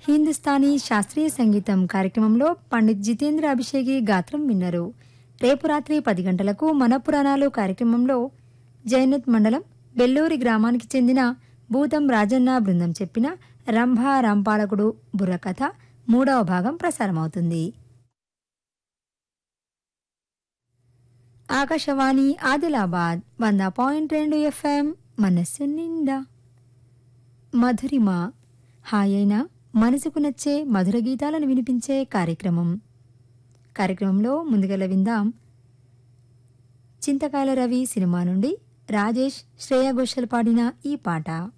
హిందుస్థానీ శాస్త్రీయ సంగీతం కార్యక్రమంలో పండిత్ జితేంద్ర అభిషేకి గాత్రం విన్నారు రేపు రాత్రి పది గంటలకు మన పురాణాలు కార్యక్రమంలో జైనత్ మండలం బెల్లూరి గ్రామానికి చెందిన భూతం రాజన్న బృందం చెప్పిన రంభా రాంపాలకుడు బుర్రకథ మూడవ భాగం ప్రసారమవుతుంది ఆకాశవాణి ఆదిలాబాద్ వంద పాయింట్ రెండు ఎఫ్ఎం మనస్సు నిండా మధురిమ హాయైన మనసుకు నచ్చే మధుర గీతాలను వినిపించే కార్యక్రమం కార్యక్రమంలో ముందుగల విందాం చింతకాయల రవి సినిమా నుండి రాజేష్ శ్రేయా ఘోషల్ పాడిన ఈ పాట